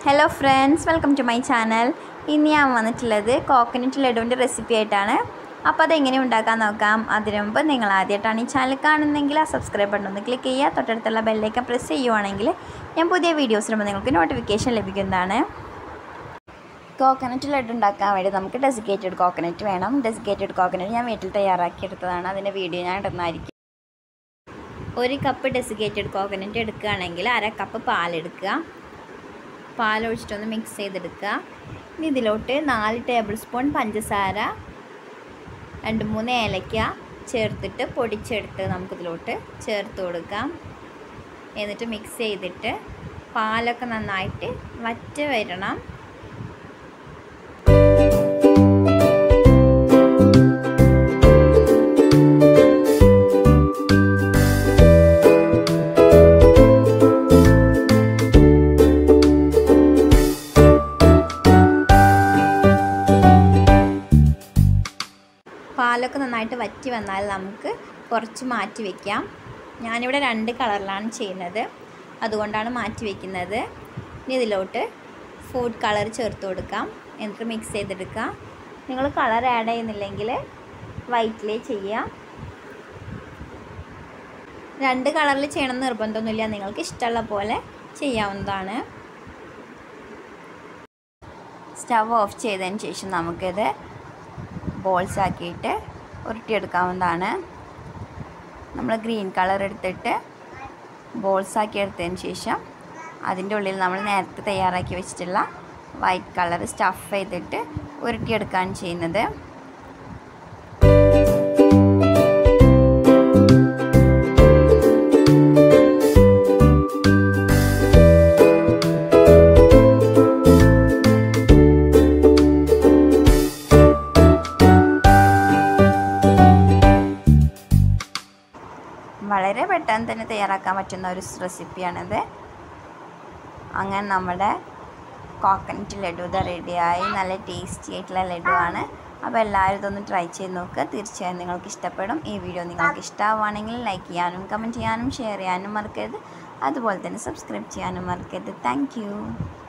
hello friends welcome to my channel ഇന്ന് ഞാൻ വന്നിട്ടുള്ളത് കോക്കനട്ട് ലഡുവിൻ്റെ റെസിപ്പി ആയിട്ടാണ് അപ്പോൾ അതെങ്ങനെ ഉണ്ടാക്കാൻ നോക്കാം അതിനു മുമ്പ് നിങ്ങൾ ആദ്യമായിട്ടാണ് ഈ ചാനൽ കാണുന്നതെങ്കിൽ ആ സബ്സ്ക്രൈബ് ബട്ടൺ ഒന്ന് ക്ലിക്ക് ചെയ്യുക തൊട്ടടുത്തുള്ള ബെല്ലേക്ക് പ്രസ് ചെയ്യുവാണെങ്കിൽ ഞാൻ പുതിയ വീഡിയോസ് ഇടുമ്പോൾ നിങ്ങൾക്ക് നോട്ടിഫിക്കേഷൻ ലഭിക്കുന്നതാണ് കോക്കനട്ട് ലഡു ഉണ്ടാക്കാൻ വേണ്ടി നമുക്ക് ഡെസിക്കേറ്റഡ് കോക്കനട്ട് വേണം ഡെസിക്കേറ്റഡ് കോക്കനട്ട് ഞാൻ വീട്ടിൽ തയ്യാറാക്കിയെടുത്തതാണ് അതിൻ്റെ വീഡിയോ ഞാൻ ഇടുന്നതായിരിക്കും ഒരു കപ്പ് ഡെസിക്കേറ്റഡ് കോക്കനട്ട് എടുക്കുകയാണെങ്കിൽ അര കപ്പ് പാലെടുക്കുക പാലൊഴിച്ചിട്ടൊന്ന് മിക്സ് ചെയ്തെടുക്കുക ഇനി ഇതിലോട്ട് നാല് ടേബിൾ സ്പൂൺ പഞ്ചസാര രണ്ട് മൂന്ന് ഏലക്ക ചേർത്തിട്ട് പൊടിച്ചെടുത്ത് നമുക്കിതിലോട്ട് ചേർത്ത് കൊടുക്കാം എന്നിട്ട് മിക്സ് ചെയ്തിട്ട് പാലൊക്കെ നന്നായിട്ട് വറ്റ വരണം പാലൊക്കെ നന്നായിട്ട് വറ്റി വന്നാൽ നമുക്ക് കുറച്ച് മാറ്റി വയ്ക്കാം ഞാനിവിടെ രണ്ട് കളറിലാണ് ചെയ്യുന്നത് അതുകൊണ്ടാണ് മാറ്റി വയ്ക്കുന്നത് ഇനി ഇതിലോട്ട് ഫുഡ് കളർ ചേർത്ത് കൊടുക്കാം എന്നിട്ട് മിക്സ് ചെയ്തെടുക്കാം നിങ്ങൾ കളർ ആഡ് ചെയ്യുന്നില്ലെങ്കിൽ വൈറ്റിലേ ചെയ്യാം രണ്ട് കളറിൽ ചെയ്യണം എന്ന് നിർബന്ധമൊന്നുമില്ല നിങ്ങൾക്ക് ഇഷ്ടമുള്ള പോലെ ചെയ്യാവുന്നതാണ് സ്റ്റവ് ഓഫ് ചെയ്തതിന് ശേഷം നമുക്കിത് ബോൾസ് ആക്കിയിട്ട് ഉരുട്ടിയെടുക്കാവുന്നതാണ് നമ്മൾ ഗ്രീൻ കളർ എടുത്തിട്ട് ബോൾസ് ആക്കി എടുത്തതിന് ശേഷം അതിൻ്റെ ഉള്ളിൽ നമ്മൾ നേരത്തെ തയ്യാറാക്കി വെച്ചിട്ടുള്ള വൈറ്റ് കളർ സ്റ്റഫ് ചെയ്തിട്ട് ഉരുട്ടിയെടുക്കുകയാണ് ചെയ്യുന്നത് വളരെ പെട്ടെന്ന് തന്നെ തയ്യാറാക്കാൻ പറ്റുന്ന ഒരു റെസിപ്പിയാണിത് അങ്ങനെ നമ്മുടെ കോക്കനട്ട് ലഡു ഇത് റെഡിയായി നല്ല ടേസ്റ്റി ആയിട്ടുള്ള ലഡു ആണ് അപ്പോൾ എല്ലാവരും ഇതൊന്ന് ട്രൈ ചെയ്ത് നോക്കുക തീർച്ചയായും നിങ്ങൾക്ക് ഇഷ്ടപ്പെടും ഈ വീഡിയോ നിങ്ങൾക്ക് ഇഷ്ടമാവുകയാണെങ്കിൽ ലൈക്ക് ചെയ്യാനും കമൻറ്റ് ചെയ്യാനും ഷെയർ ചെയ്യാനും മറക്കരുത് അതുപോലെ തന്നെ സബ്സ്ക്രൈബ് ചെയ്യാനും മറക്കരുത് താങ്ക്